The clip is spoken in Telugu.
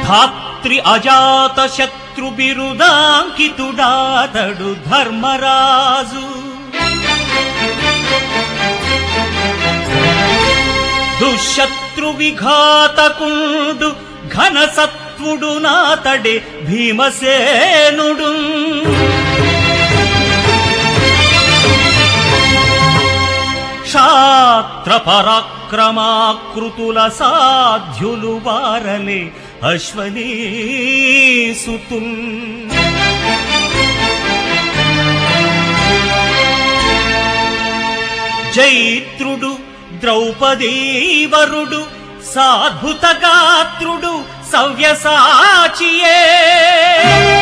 ధాత్రి అజాత శత్రు బిరుదాంకితుడాతడు ధర్మరాజు దుశత్రు విఘాతకుండు ఘన సత్వుడు నాతడే భీమసేనుడు క్షాత్ర పరాక్రమాకృతుల సాధ్యులు వారలే అశ్వనీసుతుల్ జైత్రుడు ద్రౌపదీవరుడు సాద్భుత గాత్రుడు సవ్యసాచియే